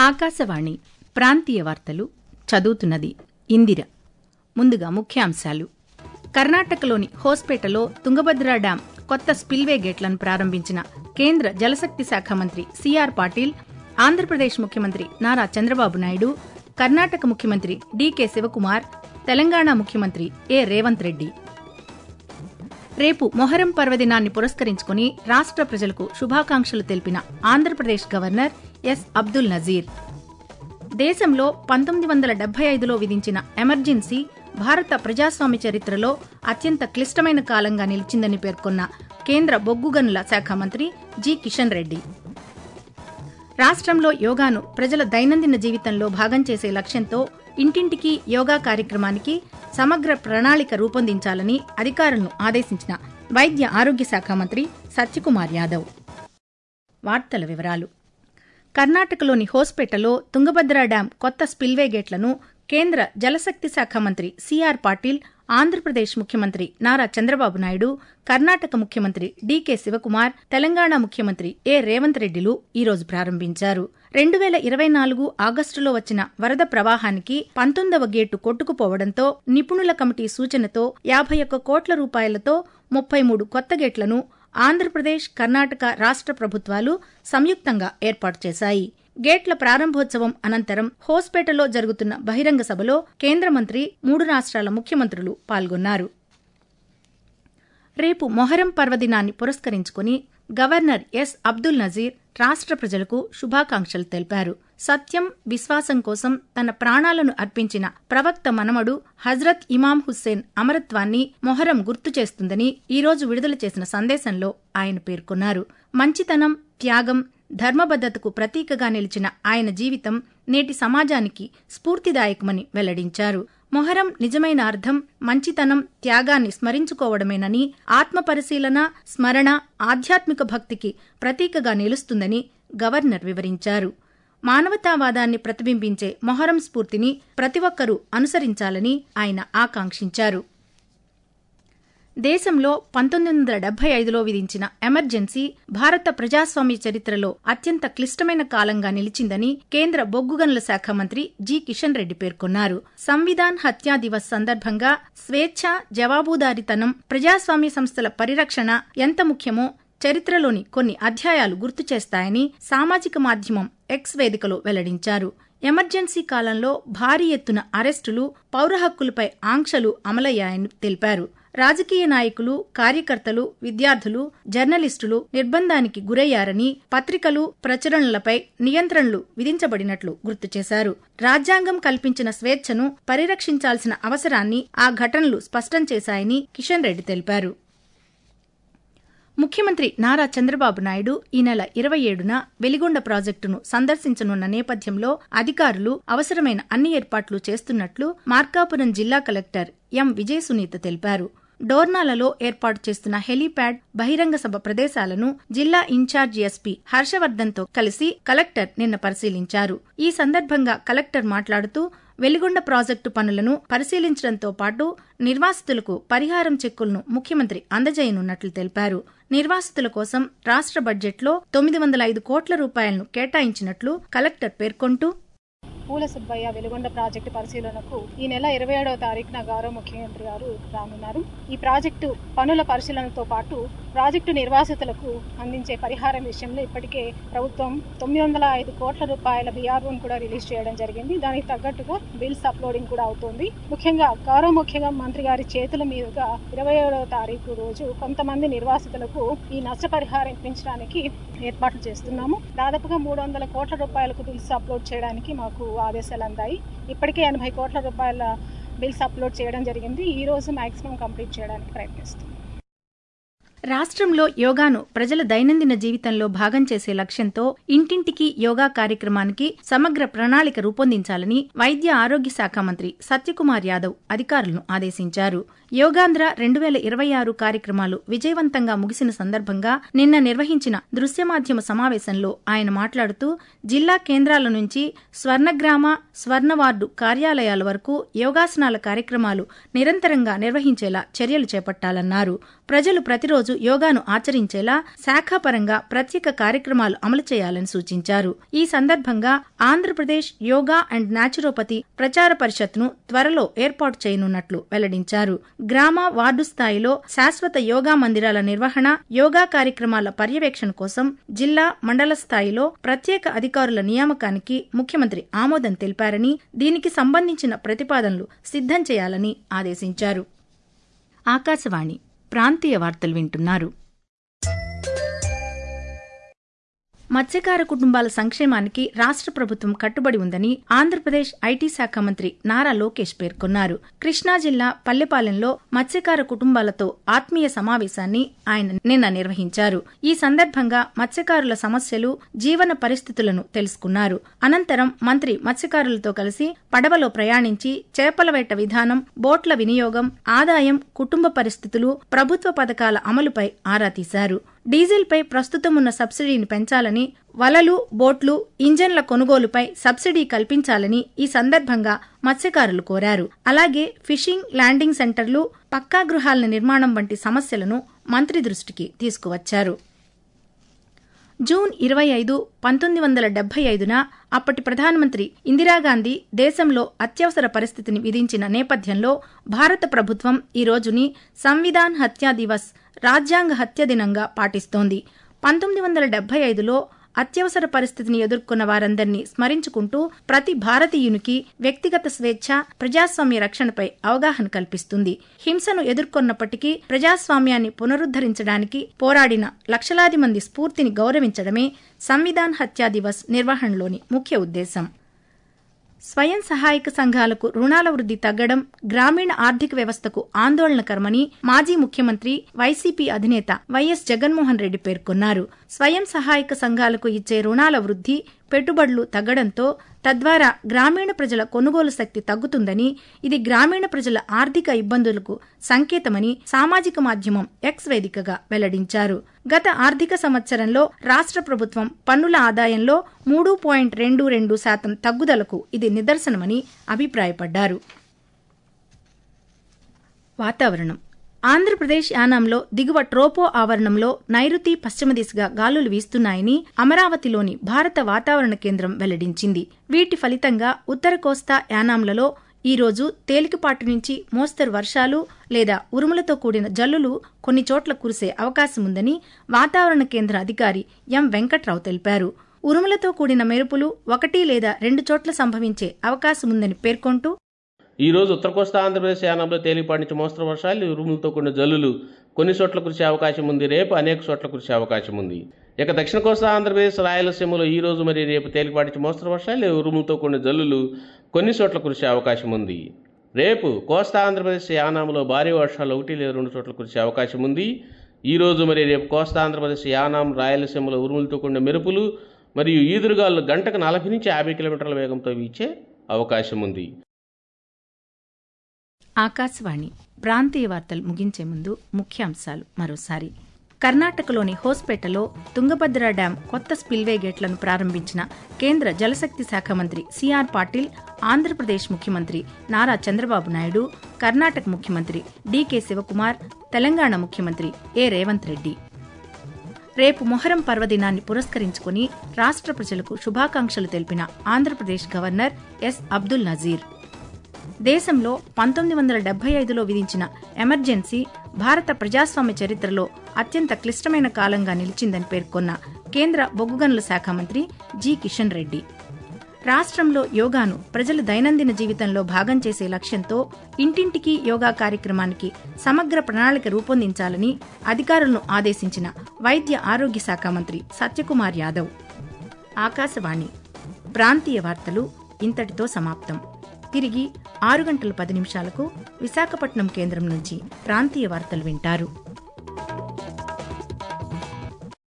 ఆకాశవాణి ప్రాంతీయ వార్తలు చదువుతున్నది ఇందిర ముందుగా ముఖ్యాంశాలు కర్ణాటకలోని హోస్పేటలో తుంగభద్ర డ్యాం కొత్త స్పిల్వే గేట్లను ప్రారంభించిన కేంద్ర జలశక్తి శాఖ మంత్రి సిఆర్ పాటిల్ ఆంధ్రప్రదేశ్ ముఖ్యమంత్రి నారా చంద్రబాబు నాయుడు కర్ణాటక ముఖ్యమంత్రి డీకే శివకుమార్ తెలంగాణ ముఖ్యమంత్రి ఏ రేవంత్ రెడ్డి రేపు మొహరం పర్వదినాన్ని పురస్కరించుకుని రాష్ట్ర ప్రజలకు శుభాకాంక్షలు తెలిపిన ఆంధ్రప్రదేశ్ గవర్నర్ ఎస్ అబ్దుల్ నజీర్ దేశంలో పంతొమ్మిది వందల డెబ్బై ఐదులో విధించిన ఎమర్జెన్సీ భారత ప్రజాస్వామ్య చరిత్రలో అత్యంత క్లిష్టమైన కాలంగా నిలిచిందని పేర్కొన్న కేంద్ర బొగ్గు గనుల శాఖ మంత్రి జి కిషన్ రెడ్డి రాష్ట్రంలో యోగాను ప్రజల దైనందిన జీవితంలో భాగం చేసే లక్ష్యంతో ఇంటింటికి యోగా కార్యక్రమానికి సమగ్ర ప్రణాళిక రూపొందించాలని అధికారులను ఆదేశించిన వైద్య ఆరోగ్య శాఖ మంత్రి సత్యకుమార్ యాదవ్ వార్తల వివరాలు కర్ణాటకలోని హోస్పేటలో తుంగభద్ర డ్యాం కొత్త స్పిల్వే గేట్లను కేంద్ర జలశక్తి శాఖ మంత్రి సిఆర్ పాటిల్ ఆంధ్రప్రదేశ్ ముఖ్యమంత్రి నారా చంద్రబాబు నాయుడు కర్ణాటక ముఖ్యమంత్రి డీకే శివకుమార్ తెలంగాణ ముఖ్యమంత్రి ఏ రేవంత్ రెడ్డిలు ఈరోజు ప్రారంభించారు రెండు వేల ఇరవై నాలుగు ఆగస్టులో వచ్చిన వరద ప్రవాహానికి పంతొమ్మిదవ గేటు కొట్టుకుపోవడంతో నిపుణుల కమిటీ సూచనతో యాభై ఒక్క కోట్ల రూపాయలతో ముప్పై మూడు కొత్త గేట్లను ఆంధ్రప్రదేశ్ కర్ణాటక రాష్ట్ర ప్రభుత్వాలు సంయుక్తంగా ఏర్పాటు చేశాయి గేట్ల ప్రారంభోత్సవం అనంతరం హోస్పేటలో జరుగుతున్న బహిరంగ సభలో కేంద్ర మంత్రి మూడు రాష్ట్రాల ముఖ్యమంత్రులు పాల్గొన్నారు రేపు మొహరం పర్వదినాన్ని పురస్కరించుకుని గవర్నర్ ఎస్ అబ్దుల్ నజీర్ రాష్ట్ర ప్రజలకు శుభాకాంక్షలు తెలిపారు సత్యం విశ్వాసం కోసం తన ప్రాణాలను అర్పించిన ప్రవక్త మనమడు హజ్రత్ ఇమాం హుస్సేన్ అమరత్వాన్ని మొహరం గుర్తు చేస్తుందని ఈరోజు విడుదల చేసిన సందేశంలో ఆయన పేర్కొన్నారు మంచితనం త్యాగం ధర్మబద్దతకు ప్రతీకగా నిలిచిన ఆయన జీవితం నేటి సమాజానికి స్ఫూర్తిదాయకమని వెల్లడించారు మొహరం నిజమైన అర్థం మంచితనం త్యాగాన్ని స్మరించుకోవడమేనని ఆత్మపరిశీలన స్మరణ ఆధ్యాత్మిక భక్తికి ప్రతీకగా నిలుస్తుందని గవర్నర్ వివరించారు మానవతావాదాన్ని ప్రతిబింబించే మొహరం స్ఫూర్తిని ప్రతి ఒక్కరూ అనుసరించాలని ఆయన ఆకాంక్షించారు దేశంలో పంతొమ్మిది వందల డెబ్బై ఐదులో విధించిన ఎమర్జెన్సీ భారత ప్రజాస్వామ్య చరిత్రలో అత్యంత క్లిష్టమైన కాలంగా నిలిచిందని కేంద్ర బొగ్గు గనుల శాఖ మంత్రి జి కిషన్ రెడ్డి పేర్కొన్నారు సంవిధాన్ హత్యా దివస్ సందర్భంగా స్వేచ్ఛ జవాబుదారీతనం ప్రజాస్వామ్య సంస్థల పరిరక్షణ ఎంత ముఖ్యమో చరిత్రలోని కొన్ని అధ్యాయాలు గుర్తు చేస్తాయని సామాజిక మాధ్యమం ఎక్స్ వేదికలో వెల్లడించారు ఎమర్జెన్సీ కాలంలో భారీ ఎత్తున అరెస్టులు పౌర హక్కులపై ఆంక్షలు అమలయ్యాయని తెలిపారు రాజకీయ నాయకులు కార్యకర్తలు విద్యార్థులు జర్నలిస్టులు నిర్బంధానికి గురయ్యారని పత్రికలు ప్రచురణలపై నియంత్రణలు విధించబడినట్లు గుర్తు చేశారు రాజ్యాంగం కల్పించిన స్వేచ్ఛను పరిరక్షించాల్సిన అవసరాన్ని ఆ ఘటనలు స్పష్టం చేశాయని కిషన్ రెడ్డి తెలిపారు ముఖ్యమంత్రి నారా చంద్రబాబు నాయుడు ఈ నెల ఇరవై ఏడున వెలిగొండ ప్రాజెక్టును సందర్శించనున్న నేపథ్యంలో అధికారులు అవసరమైన అన్ని ఏర్పాట్లు చేస్తున్నట్లు మార్కాపురం జిల్లా కలెక్టర్ ఎం విజయ సునీత తెలిపారు డోర్నాలలో ఏర్పాటు చేస్తున్న హెలీప్యాడ్ బహిరంగ సభ ప్రదేశాలను జిల్లా ఇన్ఛార్జి ఎస్పీ హర్షవర్ధన్తో కలిసి కలెక్టర్ నిన్న పరిశీలించారు ఈ సందర్భంగా కలెక్టర్ మాట్లాడుతూ వెలిగొండ ప్రాజెక్టు పనులను పరిశీలించడంతో పాటు నిర్వాసితులకు పరిహారం చెక్కులను ముఖ్యమంత్రి అందజేయనున్నట్లు తెలిపారు నిర్వాసితుల కోసం రాష్ట్ర బడ్జెట్లో తొమ్మిది వందల ఐదు కోట్ల రూపాయలను కేటాయించినట్లు కలెక్టర్ పేర్కొంటూ పూల సుబ్బయ్య వెలుగొండ ప్రాజెక్టు పరిశీలనకు ఈ నెల ఇరవై ఏడవ తారీఖున గౌరవ ముఖ్యమంత్రి గారు రానున్నారు ఈ ప్రాజెక్టు పనుల పరిశీలనతో పాటు ప్రాజెక్టు నిర్వాసితులకు అందించే పరిహారం విషయంలో ఇప్పటికే ప్రభుత్వం తొమ్మిది వందల ఐదు కోట్ల రూపాయల బీఆర్ఓను కూడా రిలీజ్ చేయడం జరిగింది దానికి తగ్గట్టుగా బిల్స్ అప్లోడింగ్ కూడా అవుతోంది ముఖ్యంగా గౌరవ ముఖ్యంగా మంత్రి గారి చేతుల మీదుగా ఇరవై ఏడవ తారీఖు రోజు కొంతమంది నిర్వాసితులకు ఈ నష్టపరిహారం ఇప్పించడానికి ఏర్పాట్లు చేస్తున్నాము దాదాపుగా మూడు వందల కోట్ల రూపాయలకు బిల్స్ అప్లోడ్ చేయడానికి మాకు ఆదేశాలు అందాయి ఇప్పటికే ఎనభై కోట్ల రూపాయల బిల్స్ అప్లోడ్ చేయడం జరిగింది ఈ రోజు మాక్సిమం కంప్లీట్ చేయడానికి ప్రయత్నిస్తాం రాష్ట్రంలో యోగాను ప్రజల దైనందిన జీవితంలో భాగం చేసే లక్ష్యంతో ఇంటింటికి యోగా కార్యక్రమానికి సమగ్ర ప్రణాళిక రూపొందించాలని వైద్య ఆరోగ్య శాఖ మంత్రి సత్యకుమార్ యాదవ్ అధికారులను ఆదేశించారు యోగాంధ్ర రెండు వేల ఇరవై ఆరు కార్యక్రమాలు విజయవంతంగా ముగిసిన సందర్భంగా నిన్న నిర్వహించిన దృశ్య మాధ్యమ సమావేశంలో ఆయన మాట్లాడుతూ జిల్లా కేంద్రాల నుంచి స్వర్ణగ్రామ స్వర్ణవార్డు కార్యాలయాల వరకు యోగాసనాల కార్యక్రమాలు నిరంతరంగా నిర్వహించేలా చర్యలు చేపట్టాలన్నారు ప్రజలు ప్రతిరోజు యోగాను ఆచరించేలా శాఖాపరంగా ప్రత్యేక కార్యక్రమాలు అమలు చేయాలని సూచించారు ఈ సందర్భంగా ఆంధ్రప్రదేశ్ యోగా అండ్ నాచురోపతి ప్రచార పరిషత్ను త్వరలో ఏర్పాటు చేయనున్నట్లు వెల్లడించారు గ్రామ వార్డు స్థాయిలో శాశ్వత యోగా మందిరాల నిర్వహణ యోగా కార్యక్రమాల పర్యవేక్షణ కోసం జిల్లా మండల స్థాయిలో ప్రత్యేక అధికారుల నియామకానికి ముఖ్యమంత్రి ఆమోదం తెలిపారని దీనికి సంబంధించిన ప్రతిపాదనలు సిద్ధం చేయాలని ఆదేశించారు ఆకాశవాణి ప్రాంతీయ వార్తలు వింటున్నారు మత్స్యకార కుటుంబాల సంక్షేమానికి రాష్ట్ర ప్రభుత్వం కట్టుబడి ఉందని ఆంధ్రప్రదేశ్ ఐటీ శాఖ మంత్రి నారా లోకేష్ పేర్కొన్నారు కృష్ణా జిల్లా పల్లెపాలెంలో మత్స్యకార కుటుంబాలతో ఆత్మీయ సమావేశాన్ని ఆయన నిన్న నిర్వహించారు ఈ సందర్భంగా మత్స్యకారుల సమస్యలు జీవన పరిస్థితులను తెలుసుకున్నారు అనంతరం మంత్రి మత్స్యకారులతో కలిసి పడవలో ప్రయాణించి చేపల వేట విధానం బోట్ల వినియోగం ఆదాయం కుటుంబ పరిస్థితులు ప్రభుత్వ పథకాల అమలుపై ఆరా తీశారు డీజిల్పై ప్రస్తుతం ఉన్న సబ్సిడీని పెంచాలని వలలు బోట్లు ఇంజన్ల కొనుగోలుపై సబ్సిడీ కల్పించాలని ఈ సందర్భంగా మత్స్యకారులు కోరారు అలాగే ఫిషింగ్ ల్యాండింగ్ సెంటర్లు పక్కా గృహాల నిర్మాణం వంటి సమస్యలను మంత్రి దృష్టికి తీసుకువచ్చారు జూన్ ఇరవై ఐదు పంతొమ్మిది వందల డెబ్బై ఐదున అప్పటి ప్రధానమంత్రి ఇందిరాగాంధీ దేశంలో అత్యవసర పరిస్థితిని విధించిన నేపథ్యంలో భారత ప్రభుత్వం ఈ రోజుని సంవిధాన్ హత్యా దివస్ రాజ్యాంగ హత్య దినంగా పాటిస్తోంది పంతొమ్మిది వందల డెబ్బై ఐదులో అత్యవసర పరిస్థితిని ఎదుర్కొన్న వారందరినీ స్మరించుకుంటూ ప్రతి భారతీయునికి వ్యక్తిగత స్వేచ్ఛ ప్రజాస్వామ్య రక్షణపై అవగాహన కల్పిస్తుంది హింసను ఎదుర్కొన్నప్పటికీ ప్రజాస్వామ్యాన్ని పునరుద్దరించడానికి పోరాడిన లక్షలాది మంది స్ఫూర్తిని గౌరవించడమే సంవిధాన్ హత్యా దివస్ నిర్వహణలోని ముఖ్య ఉద్దేశం స్వయం సహాయక సంఘాలకు రుణాల వృద్ధి తగ్గడం గ్రామీణ ఆర్థిక వ్యవస్థకు ఆందోళనకరమని మాజీ ముఖ్యమంత్రి వైసీపీ అధినేత వైఎస్ జగన్మోహన్ రెడ్డి పేర్కొన్నారు స్వయం సహాయక సంఘాలకు ఇచ్చే రుణాల వృద్ధి పెట్టుబడులు తగ్గడంతో తద్వారా గ్రామీణ ప్రజల కొనుగోలు శక్తి తగ్గుతుందని ఇది గ్రామీణ ప్రజల ఆర్థిక ఇబ్బందులకు సంకేతమని సామాజిక మాధ్యమం ఎక్స్ వేదికగా వెల్లడించారు గత ఆర్థిక సంవత్సరంలో రాష్ట్ర ప్రభుత్వం పన్నుల ఆదాయంలో మూడు పాయింట్ రెండు రెండు శాతం తగ్గుదలకు ఇది నిదర్శనమని అభిప్రాయపడ్డారు వాతావరణం ఆంధ్రప్రదేశ్ యానాంలో దిగువ ట్రోపో ఆవరణంలో నైరుతి పశ్చిమ దిశగా గాలులు వీస్తున్నాయని అమరావతిలోని భారత వాతావరణ కేంద్రం వెల్లడించింది వీటి ఫలితంగా ఉత్తర కోస్తా యానాంలలో ఈ రోజు తేలికపాటి నుంచి మోస్తరు వర్షాలు లేదా ఉరుములతో కూడిన జల్లులు కొన్ని చోట్ల కురిసే అవకాశముందని వాతావరణ కేంద్ర అధికారి ఎం వెంకట్రావు తెలిపారు ఉరుములతో కూడిన మెరుపులు ఒకటి లేదా రెండు చోట్ల సంభవించే అవకాశముందని పేర్కొంటూ ఈ రోజు ఉత్తర కోస్తా ఆంధ్రప్రదేశ్ యానంలో తేలిపాటి నుంచి మోస్తరు వర్షాలు ఉరుములతో కూడిన జల్లులు కొన్ని చోట్ల కురిసే అవకాశం ఉంది రేపు అనేక చోట్ల కురిసే అవకాశం ఉంది ఇక దక్షిణ కోస్తా ఆంధ్రప్రదేశ్ రాయలసీమలో ఈ రోజు మరి రేపు తేలిపాటి నుంచి మోస్తరు వర్షాలు ఉరుములతో కూడిన జల్లులు కొన్ని చోట్ల కురిసే అవకాశం ఉంది రేపు కోస్తా ఆంధ్రప్రదేశ్ యానాంలో భారీ వర్షాలు ఒకటి లేదా రెండు చోట్ల కురిసే అవకాశం ఉంది ఈ రోజు మరి రేపు కోస్తా ఆంధ్రప్రదేశ్ యానాం రాయలసీమలో ఉరుములతో కూడిన మెరుపులు మరియు ఈదురుగాలు గంటకు నలభై నుంచి యాభై కిలోమీటర్ల వేగంతో వీచే అవకాశం ఉంది ఆకాశవాణి ప్రాంతీయ వార్తలు ముగించే ముందు ముఖ్యాంశాలు మరోసారి కర్ణాటకలోని హోస్పేటలో తుంగభద్ర డ్యాం కొత్త స్పిల్వే గేట్లను ప్రారంభించిన కేంద్ర జలశక్తి శాఖ మంత్రి సిఆర్ పాటిల్ ఆంధ్రప్రదేశ్ ముఖ్యమంత్రి నారా చంద్రబాబు నాయుడు కర్ణాటక ముఖ్యమంత్రి డీకే శివకుమార్ తెలంగాణ ముఖ్యమంత్రి ఏ రేవంత్ రెడ్డి రేపు మొహరం పర్వదినాన్ని పురస్కరించుకుని రాష్ట్ర ప్రజలకు శుభాకాంక్షలు తెలిపిన ఆంధ్రప్రదేశ్ గవర్నర్ ఎస్ అబ్దుల్ నజీర్ దేశంలో పంతొమ్మిది వందల డెబ్బై ఐదులో విధించిన ఎమర్జెన్సీ భారత ప్రజాస్వామ్య చరిత్రలో అత్యంత క్లిష్టమైన కాలంగా నిలిచిందని పేర్కొన్న కేంద్ర బొగ్గు గనుల శాఖ మంత్రి జి కిషన్ రెడ్డి రాష్ట్రంలో యోగాను ప్రజల దైనందిన జీవితంలో భాగం చేసే లక్ష్యంతో ఇంటింటికి యోగా కార్యక్రమానికి సమగ్ర ప్రణాళిక రూపొందించాలని అధికారులను ఆదేశించిన వైద్య ఆరోగ్య శాఖ మంత్రి సత్యకుమార్ యాదవ్ ఆకాశవాణి ప్రాంతీయ వార్తలు ఇంతటితో సమాప్తం తిరిగి ఆరు గంటల పది నిమిషాలకు విశాఖపట్నం కేంద్రం నుంచి ప్రాంతీయ వార్తలు వింటారు